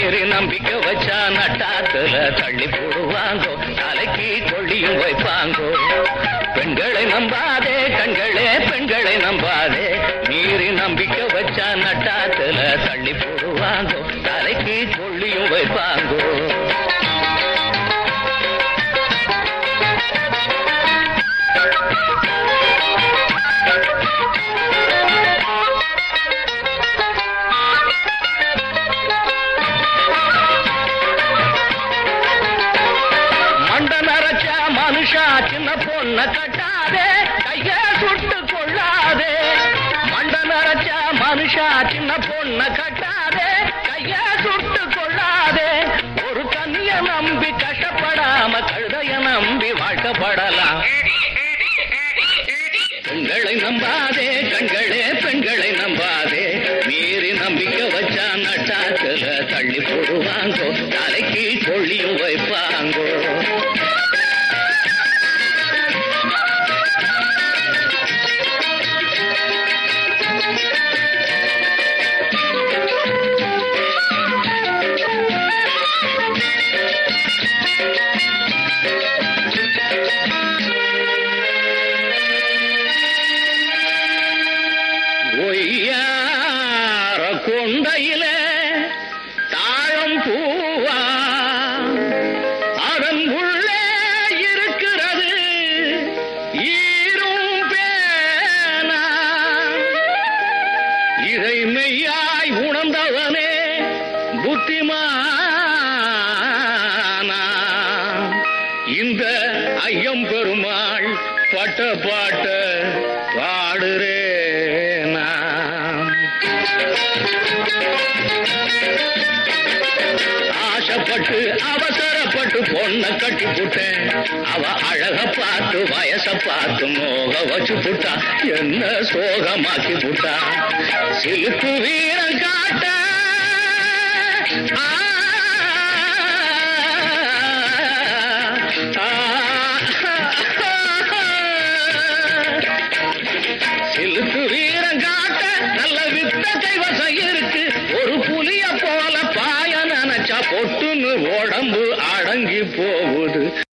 மீறி நம்பிக்கை வச்சா நட்டாத்துல தள்ளி போடுவாங்கோ தலைக்கு கொள்ளியும் வைப்பாங்கோ பெண்களை நம்பாதே கண்களே பெண்களை நம்பாதே மீறி நம்பிக்கை வச்சா நட்டாத்துல தள்ளி போடுவாங்கோ தலைக்கு கொள்ளியும் வைப்பாங்கோ மண்ட நரைச்ச மனுஷா சின்ன பொண்ண கட்டாதே கைய சுட்டு கொள்ளாதே மண்ட நரைச்ச மனுஷா சின்ன பொண்ண கட்டாதே கைய சுட்டு கொள்ளாதே ஒரு கண்ணிய நம்பி கஷ்டப்படாம கழுதைய நம்பி வாழ்க்கப்படலாம் பெண்களை நம்பாதே கண்களே பெண்களை நம்பாதே மீறி நம்பிக்கை வச்சா நட்டாத்துல தள்ளி போடுவாங்கோ தலைக்கு கொள்ளியும் வைப்பாங்கோ ஒய்யார கொண்டையில தாழம் பூவா அதன் உள்ளே இருக்கிறது ஈரும் பேனா இதை மெய்யாய் உணர்ந்தவனே புத்திமானா இந்த ஐயம் பெருமாள் பட்ட பாட்ட பாடுறேனா ஆசைப்பட்டு அவசரப்பட்டு பொண்ண கட்டி புட்டேன் அவ அழக பார்த்து வயச பார்த்து மோக வச்சு புட்டா என்ன சோகமாக்கி புட்டா சிலுக்கு வீரம் காட்ட ஆ, ஆ, சிலுக்கு வீரம் காட்ட நல்ல வித்த கைவசம் இருக்கு ஒரு புலிய போல பாய நினைச்சா பொட்டுன்னு உடம்பு அடங்கி போகுது